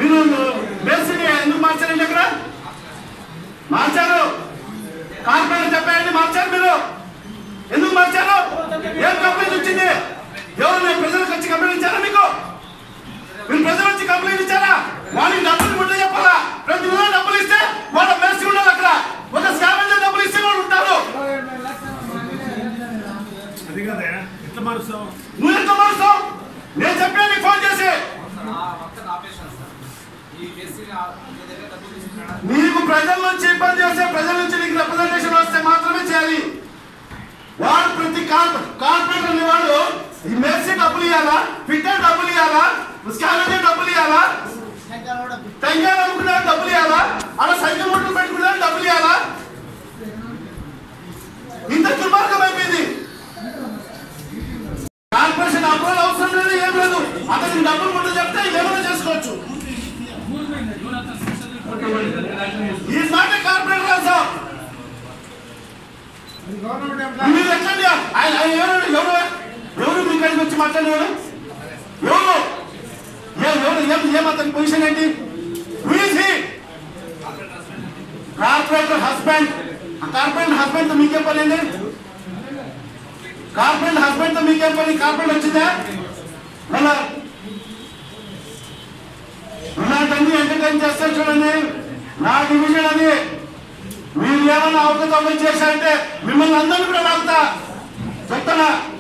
మీరు మేస్త్రిని ఎందుకు మార్చారండి అక్కడ మార్చారు కార్పొరేట్ చెప్పాయండి మార్చారు మీరు ఎందుకు మార్చారు ఏం కంప్లైంట్ వచ్చింది ఎవరు నేను ప్రజలకు వచ్చి కంప్లైంట్ ఇచ్చారా మీకు మీరు ప్రజలు వచ్చి కంప్లైంట్ ఇచ్చారా వాళ్ళకి డబ్బులు ముందే చెప్పాలా ప్రతి నెల డబ్బులు ఇస్తే వాళ్ళ మేస్త్రి ఉండాలి అక్కడ ఒక స్కావెంజర్ డబ్బులు ఇస్తే వాళ్ళు ఉంటారు అది కదా ఎట్లా మారుస్తావు నువ్వు ఎంత మారుస్తావు నేను చెప్పాను నీకు ఫోన్ చేసి నీకు ప్రజల నుంచి ఇబ్బంది వస్తే ప్రజల నుంచి నీకు రిప్రజెంటేషన్ వస్తే మాత్రమే చేయాలి వాడు ప్రతి కార్పొరేటర్ అనే వాడు ఈ మెర్సీ డబ్బులు ఇవ్వాలా ఫిట్టర్ డబ్బులు ఇవ్వాలా స్కానర్ డబ్బులు ఇవ్వాలా తెంగాలు అమ్ముకునే డబ్బులు ఇవ్వాలా అలా సైకిల్ మొట్టలు పెట్టుకునే డబ్బులు ఇవ్వాలా ఇంత దుర్మార్గం అయిపోయింది కార్పొరేషన్ అప్రూవల్ అవసరం లేదు ఏం లేదు అతనికి డబ్బులు ముందు చెప్తే ఏమైనా చేసుకోవచ్చు is not a corporator sir మీరు ఎక్కండి ఆయన ఆయన ఎవరు ఎవరు ఎవరు మీ కాడికి వచ్చి మాట్లాడేవాడు ఎవరు ఏ- ఎవరు ఏం ఏం అతని పొజిషన్ ఏంటి కార్పొరేటర్ హస్బెండ్ కార్పొరేట్ హస్బెండ్ తో మీకేం పని అండి కార్పొరేట్ హస్బెండ్ తో మీకేం పని కార్పొరేట్ వచ్చిందా మళ్ళా ఇలాంటివన్నీ ఎంటర్టైన్ చేస్తారు చూడండి నా డివిజన్ అది మీరు ఏమైనా అవకతవకలు చేశారంటే మిమ్మల్ని అందరినీ కూడా లాగుతా చెప్తానా